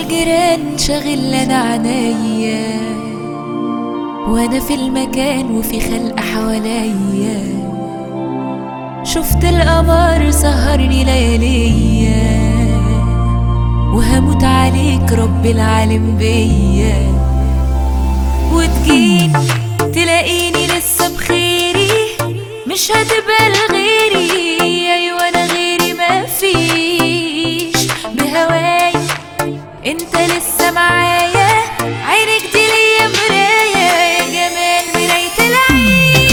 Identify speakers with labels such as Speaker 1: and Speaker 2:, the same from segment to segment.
Speaker 1: الجيران شغل انا عنيا وانا في المكان وفي خلق حواليا شفت القمر سهرني لياليا وهموت عليك رب العالم بيا وتجيني تلاقيني لسه بخيري مش هتبقى لغيري ايوه انا غيري ما فيش بهواي انت لسه معايا عينك دي ليا مراية يا جمال مراية العين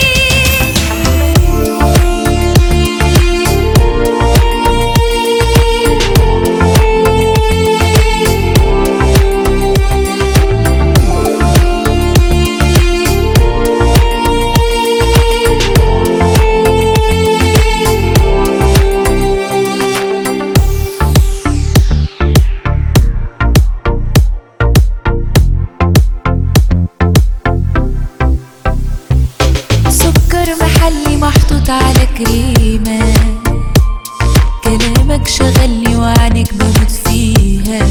Speaker 1: سكر محلي محطوط على كريمة كلامك شغلني وعنك بموت فيها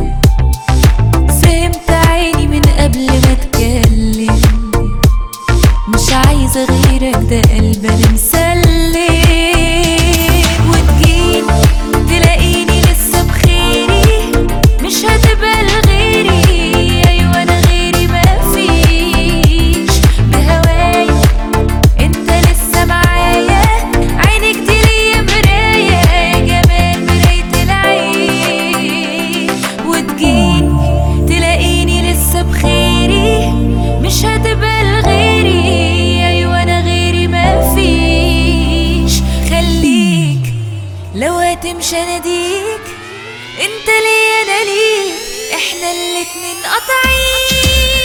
Speaker 1: فهمت عيني من قبل ما اتكلم مش عايزة غيرك ده قلب انا مسلم وتجيني تلاقيني لسه بخيري مش هتبقى لغيري ايوه انا غيري ما فيش بهواي انت لسه معايا عينك دي ليا مراية يا جمال مراية العين وتجيني تلاقيني لسه بخيري مش هتبقى لغيري ايوه انا غيري ما فيش خليك لو هتمشي اناديك انت ليا انا ليك احنا الاتنين قاطعين